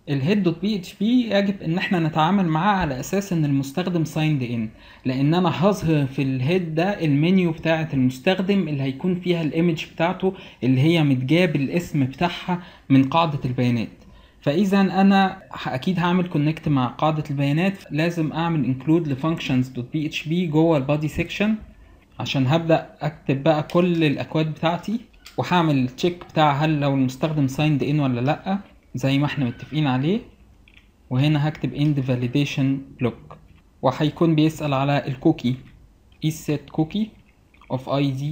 الهيد دوت بي اتش بي يجب ان احنا نتعامل معاه على اساس ان المستخدم سايند ان لان انا هظهر في الهيد ده المنيو بتاعه المستخدم اللي هيكون فيها الايمج بتاعته اللي هي متجاب الاسم بتاعها من قاعده البيانات فاذا انا اكيد هعمل كونكت مع قاعده البيانات لازم اعمل انكلود لفانكشنز دوت بي اتش بي جوه البادي سيكشن عشان هبدا اكتب بقى كل الاكواد بتاعتي وهعمل التشيك بتاع هل لو المستخدم سايند ان ولا لا زي ما احنا متفقين عليه وهنا هكتب end validation block وهيكون بيسأل على الكوكي is set cookie of id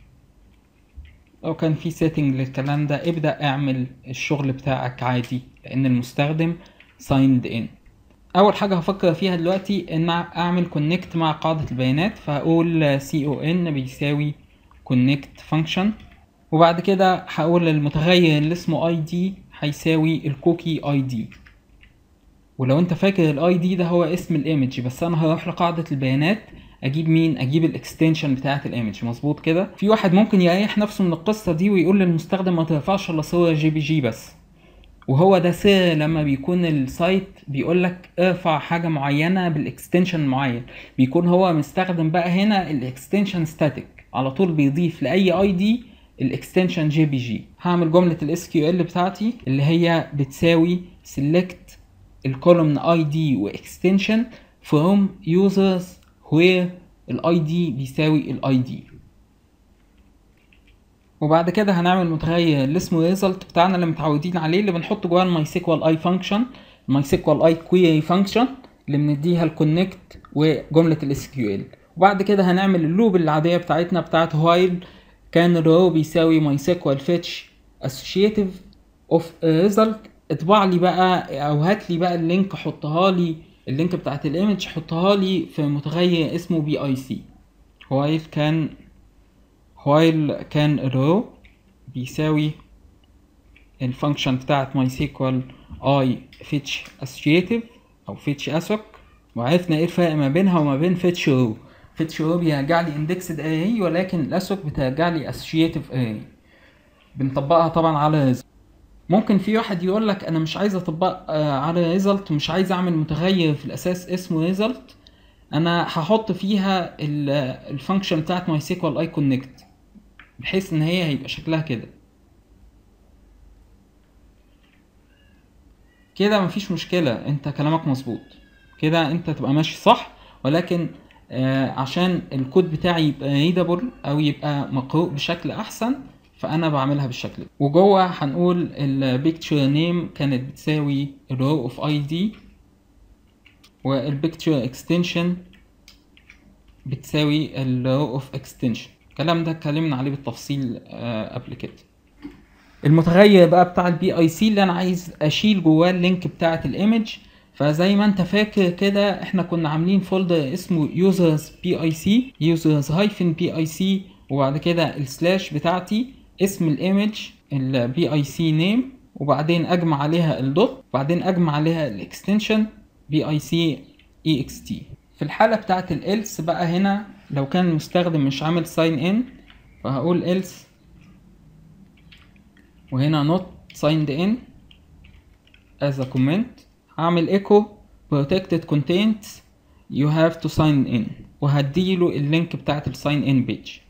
لو كان في setting للكلام ده ابدأ اعمل الشغل بتاعك عادي لأن المستخدم signed in أول حاجة هفكر فيها دلوقتي إن أعمل connect مع قاعدة البيانات فهقول con بيساوي connect function وبعد كده هقول المتغير اللي اسمه id هيساوي الكوكي اي دي ولو انت فاكر الاي دي ده هو اسم الايمج بس انا هروح لقاعده البيانات اجيب مين اجيب الاكستنشن بتاعه الايمج مظبوط كده في واحد ممكن يريح نفسه من القصه دي ويقول للمستخدم ما ترفعش الا صور جي بي جي بس وهو ده سر لما بيكون السايت بيقول لك ارفع حاجه معينه بالاكستنشن معين بيكون هو مستخدم بقى هنا الاكستنشن ستاتيك على طول بيضيف لاي اي دي الاكستنشن جي بي جي هعمل جمله الاس كيو ال بتاعتي اللي هي بتساوي select الكولومن اي دي واكستنشن from users where الاي دي بيساوي الاي دي وبعد كده هنعمل متغير اللي اسمه result بتاعنا اللي متعودين عليه اللي بنحط جواه الماي سيكوال اي فانكشن الماي سيكوال اي كويري فانكشن اللي بنديها الكونكت وجمله الاس كيو ال وبعد كده هنعمل اللوب العاديه بتاعتنا بتاعت while كان رو بيساوي ماي سيكوال فيتش اسوشيتيف اوف ريزلت اطبع لي بقى او هات لي بقى اللينك حطها لي اللينك بتاعت الايمج حطها لي في متغير اسمه بي اي سي while كان while كان رو بيساوي الفانكشن بتاعت ماي سيكوال اي فيتش اسوشيتيف او فيتش اسوك وعرفنا ايه الفرق ما بينها وما بين فيتش رو فيتش رو بيرجع لي اندكسد اري ولكن الاسوك بترجع لي اسوشيتيف اري بنطبقها طبعا على result. ممكن في واحد يقول لك انا مش عايز اطبق على ريزلت مش عايز اعمل متغير في الاساس اسمه ريزلت انا هحط فيها الفانكشن بتاعت ماي سيكوال اي كونكت بحيث ان هي هيبقى شكلها كده كده مفيش مشكلة انت كلامك مظبوط كده انت تبقى ماشي صح ولكن آه عشان الكود بتاعي يبقى ريدابل او يبقى مقروء بشكل احسن فانا بعملها بالشكل ده وجوه هنقول البيكتشر نيم كانت بتساوي الرو اوف اي دي والبيكتشر اكستنشن بتساوي الرو اوف اكستنشن الكلام ده اتكلمنا عليه بالتفصيل آه قبل كده المتغير بقى بتاع البي اي سي اللي انا عايز اشيل جواه اللينك بتاعه الايمج فزي ما انت فاكر كده احنا كنا عاملين فولدر اسمه users بي اي سي users هايفن بي اي سي وبعد كده السلاش بتاعتي اسم الايمج البي اي سي نيم وبعدين اجمع عليها الدوت وبعدين اجمع عليها الاكستنشن بي اي سي اي اكس تي في الحاله بتاعه الالس بقى هنا لو كان المستخدم مش عامل ساين ان فهقول else وهنا not signed in as a comment هعمل echo protected contents you have to sign in وهديله اللينك بتاعت الساين ان بيج